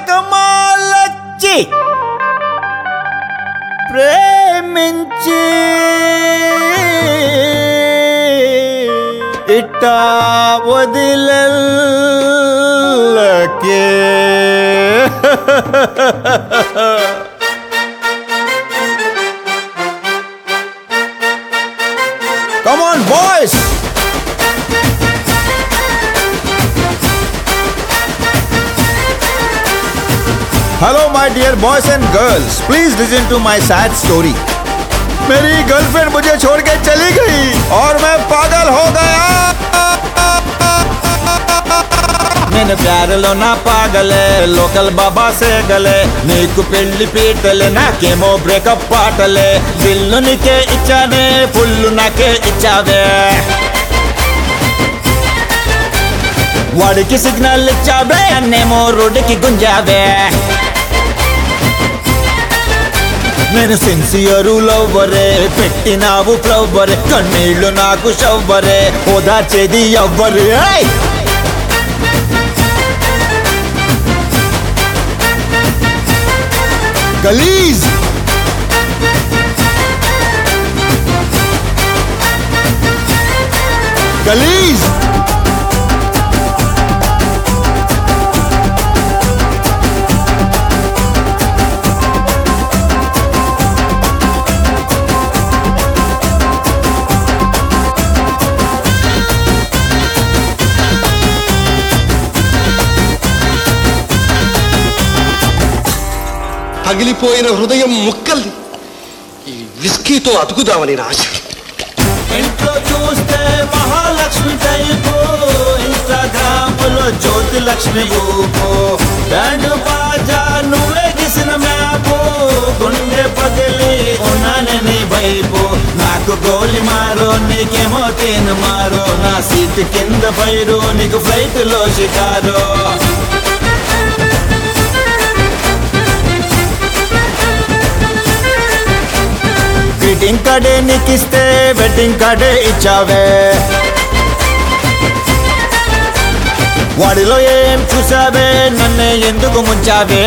ప్రేమకమాలచ్చి ప్రేమించి ఇట్టా వదిలకే Come on, boys! Hello my dear boys and girls please listen to my sad story मेरी girlfriend मुझे छोड़ के चली गई और मैं पागल हो गया నేను ప్యారలో నా పాగలే లోకల్ బాబా సేగలే నీకు పెళ్లి పీటలే నాకేమో బ్రేకప్ పాటలే బిల్లు నీకే ఇచ్చానే ఫుల్లు నాకే ఇచ్చావే వాడికి సిగ్నల్ ఇచ్చావే అన్నేమో రోడ్డుకి గుంజావే నేను సిన్సియరు లవ్వరే పెట్టినావు ఫ్లవ్వరే కన్నీళ్లు నాకు షవ్వరే ఓదార్చేది ఎవ్వరు ఏయ్! గలీజ్ గలీజ్ పగిలిపోయిన హృదయం ముక్కల్ని ఈ విస్కీతో అతుకుదామని నా ఆశ ఇంట్లో చూస్తే మహాలక్ష్మి టైపు ఇన్స్టాగ్రామ్ లో జ్యోతి లక్ష్మి ఊపు బ్యాండ్ బాజా నువ్వే గీసిన మ్యాపు గుండె పగిలి ఉన్నానే నీ వైపు నాకు గోలి మారో నీకేమో తేను మారో నా సీట్ కింద పైరు నీకు ఫ్లైట్ లో షికారో గ్రీటింగ్ కార్డే నీకిస్తే వెడ్డింగ్ కార్డే ఇచ్చావే వాడిలో ఏం చూసావే నన్నే ఎందుకు ముంచావే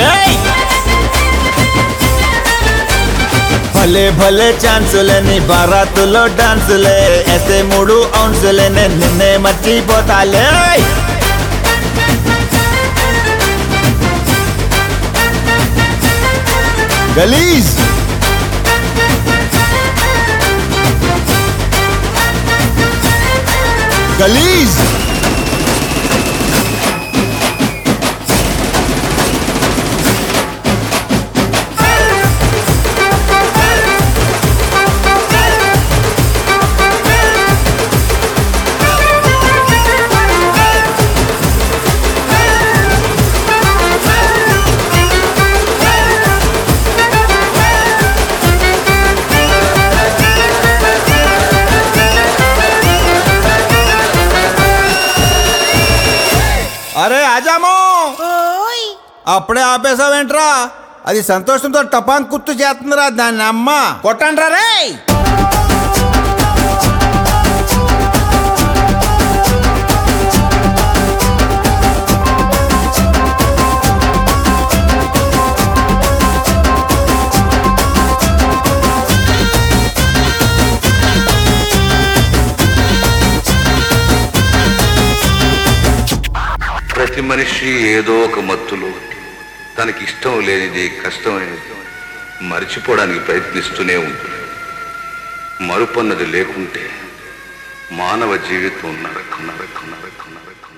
భలే భలే ఛాన్సులే నీ బారాతులో డాన్సులే ఎస్తే మూడు ఔన్సులే నేను నిన్నే మర్చిపోతాలే గలీజ్ గలీజ్ అరే ఆజామో ఓయ్ అప్పుడే ఆపేసావేంట్రా అది సంతోషంతో టపాంగ్ కుత్తు చేస్తుందిరా దాన్ని అమ్మ కొట్టండ్రా రే ప్రతి మనిషి ఏదో ఒక మత్తులో తనకి ఇష్టం లేనిది కష్టమైనది మరిచిపోవడానికి ప్రయత్నిస్తూనే ఉంటుంది మరుపన్నది లేకుంటే మానవ జీవితం నరకం నరకం నరకం నరకం